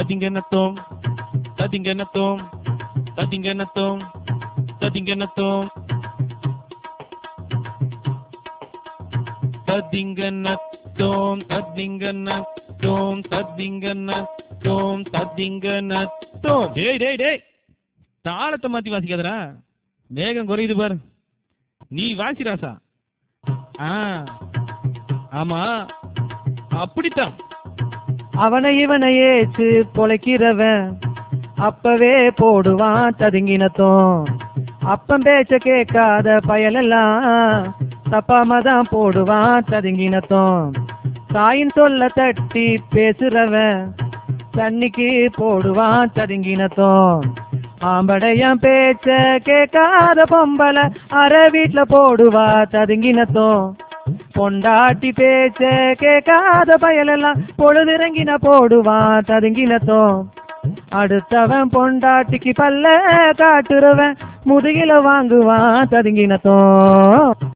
ததிங்கனத்தோம் ததிங்கனத்தோம் ததிங்கனத்தோம் ததிங்கனத்தோம் ததிங்கனத்தோம் ததிங்கனத்தோம் ததிங்கனத்தோம் ததிங்கனத்தோம் டேய் டேய் டேய் தாளத்தை மாத்தி வாசிக்காதடா வேகம் குறையுது பாரு நீ வாசி ராசா ஆ ஆமா அப்படித்தான் அவனை இவனை ஏச்சு பொழைக்கிறவன் அப்பவே போடுவான் ததுங்கினத்தும் அப்பம் பேச்ச கேட்காத பயலெல்லாம் தப்பாம தான் போடுவான் ததுங்கினத்தும் தாயின் சொல்ல தட்டி பேசுறவன் தண்ணிக்கு போடுவான் ததுங்கினத்தும் ஆம்படையன் பேச்ச கேட்காத பொம்பளை அற வீட்டுல போடுவா ததுங்கினத்தும் பொண்டாட்டி பேச்ச கேட்காத பயலெல்லாம் பொழுதிறங்கின போடுவான் ததுங்கினத்தும் அடுத்தவன் பொண்டாட்டிக்கு பல்ல காட்டுறவன் முதுகில வாங்குவான் ததுங்கினத்தும்